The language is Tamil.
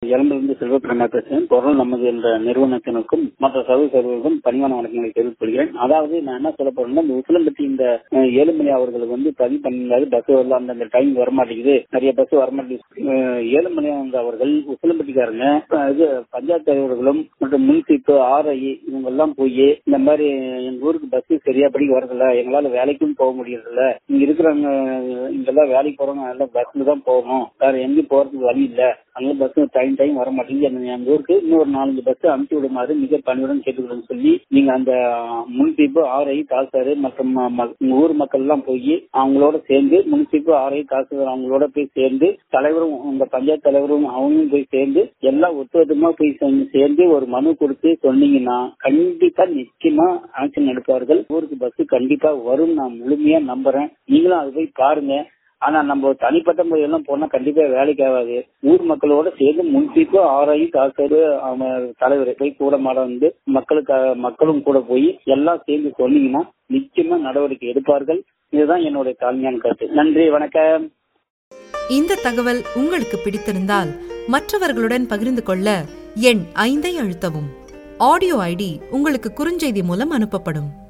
இளம்பிலிருந்து செல்வப்பிரமா பேசுகிறேன் பொருள் நமது என்ற நிறுவனத்தினருக்கும் மற்ற சகோதரர்களுக்கும் பணிவான வணக்கங்களை தெரிவித்துக் கொள்கிறேன் அதாவது நான் என்ன சொல்ல போறேன்னா இந்த உசிலம்பட்டி இந்த அஹ், ஏழுமலை அவர்களுக்கு வந்து பதிவு பண்ணிருந்தாரு பஸ் வரல அந்த டைம் வரமாட்டேங்குது நிறைய பஸ் வரமாட்டேங்குது அஹ், ஏழுமலை அவங்க அவர்கள் உசிலம்பட்டிக்காரங்க அஹ், இது பஞ்சாயத்து தலைவர்களும் மற்றும் முன்சீப்பு ஆர்ஐ இவங்க எல்லாம் போய் இந்த மாதிரி எங்க ஊருக்கு பஸ் சரியா படி வரதில்ல எங்களால வேலைக்கும் போக முடியறதில்ல இங்க இருக்கிறவங்க இங்கெல்லாம் வேலைக்கு போறவங்க எல்லாம் பஸ்ல தான் போகணும் வேற எங்கேயும் போறதுக்கு வழி இல்ல அங்க பஸ் டைம் டைம் வர மாட்டேங்குது எங்க- எங்க ஊருக்கு இன்னொரு நாலஞ்சு பஸ் அனுப்பிச்சு விடுமாறு மிக பணிவுடன் கேட்டுக்கிறேன்னு சொல்லி நீங்க அந்த முன்சீப்பு ஆர்ஐ தாசாரு மற்றும் ம- ம- உங்க ஊர் மக்கள் எல்லாம் போய் அவங்களோட சேர்ந்து முன்சீப்பு ஆர்ஐ தாசார் அவங்களோட போய் சேர்ந்து தலைவரும் உங்க பஞ்சாயத்து தலைவரும் அவங்களும் போய் சேர்ந்து எல்லாம் ஒத்துவதமா போய் சேர்ந்து- சேர்ந்து ஒரு மனு கொடுத்து சொன்னீங்கன்னா கண்டிப்பா நிச்சயமா ஆக்ஷன் எடுப்பார்கள் ஊருக்கு பஸ் கண்டிப்பா வரும் நான் முழுமையா நம்புறேன் நீங்களும் அது போய் பாருங்க ஆனா நம்ம தனிப்பட்ட முறையெல்லாம் போனா கண்டிப்பா வேலைக்கு ஆகாது ஊர் மக்களோட சேர்ந்து முன்சீப்பு ஆராயி தாக்கரு அவன் தலைவர் போய் கூட மாட வந்து மக்களுக்கு மக்களும் கூட போய் எல்லாம் சேர்ந்து சொன்னீங்கன்னா நிச்சயமா நடவடிக்கை எடுப்பார்கள் இதுதான் என்னுடைய தாழ்மையான கருத்து நன்றி வணக்கம் இந்த தகவல் உங்களுக்கு பிடித்திருந்தால் மற்றவர்களுடன் பகிர்ந்து கொள்ள எண் ஐந்தை அழுத்தவும் ஆடியோ ஐடி உங்களுக்கு குறுஞ்செய்தி மூலம் அனுப்பப்படும்